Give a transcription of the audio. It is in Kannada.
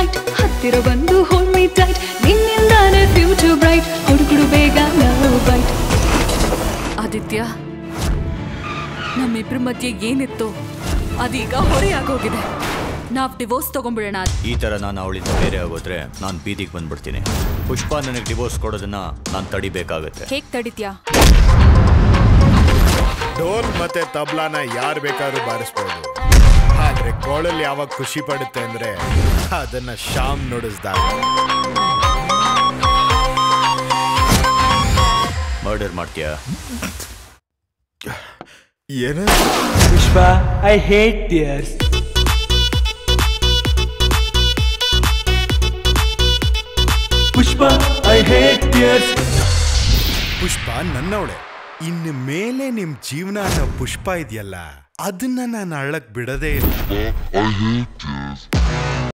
ಟೈಟ್ ಹತ್ತಿರ ಬಂದು ಹೋಲ್ಡ್ ಮೀ ಟೈಟ್ ನಿನ್ನಿಂದಾನೆ ಫ್ಯೂಚರ್ ಬ್ರೈಟ್ ಹುಡುಗುಡು ಬೇಗ ಲವ್ ಬೈಟ್ ಆದಿತ್ಯ ನಮ್ಮಿಬ್ರ ಮಧ್ಯೆ ಏನಿತ್ತು ಅದೀಗ ಹೊರೆಯಾಗೋಗಿದೆ ನಾವ್ ಡಿವೋರ್ಸ್ ತಗೊಂಡ್ಬಿಡೋಣ ಈ ಥರ ನಾನು ಅವಳಿಂದ ಬೇರೆ ಆಗೋದ್ರೆ ನಾನು ಬೀದಿಗೆ ಬಂದ್ಬಿಡ್ತೀನಿ ಪುಷ್ಪ ನನಗೆ ಡಿವೋರ್ಸ್ ಕೊಡೋದನ್ನ ನಾನು ತಡಿಬೇಕಾಗತ್ತೆ ಹೇಗ್ ತಡಿತ್ಯಾ ಡೋಲ್ ಮತ್ತೆ ತಬ್ಲಾನ ಯಾರು ಬೇಕಾದ್ರೂ ಬಾರಿಸ್ಬೋದು ಆದ್ರೆ ಕೋಳಲ್ಲಿ ಯಾವಾಗ ಖುಷಿ ಪಡುತ್ತೆ ಅಂದ್ರೆ ಅದನ್ನ ಶಾಮ್ ನುಡಿಸ್ದಾಗ ಮರ್ಡರ್ ಮಾಡ್ತೀಯಾ ಏನ Pushpa I hate tears Pushpa I hate tears Pushpa ನನ್ನವಳೆ ಇನ್ನು ಮೇಲೆ ನಿಮ್ ಜೀವನ ಅನ್ನೋ ಪುಷ್ಪ ಇದೆಯಲ್ಲ ಅದನ್ನ ನಾನು ಅಳ್ಳಕ್ ಬಿಡದೇ ಇಲ್ಲ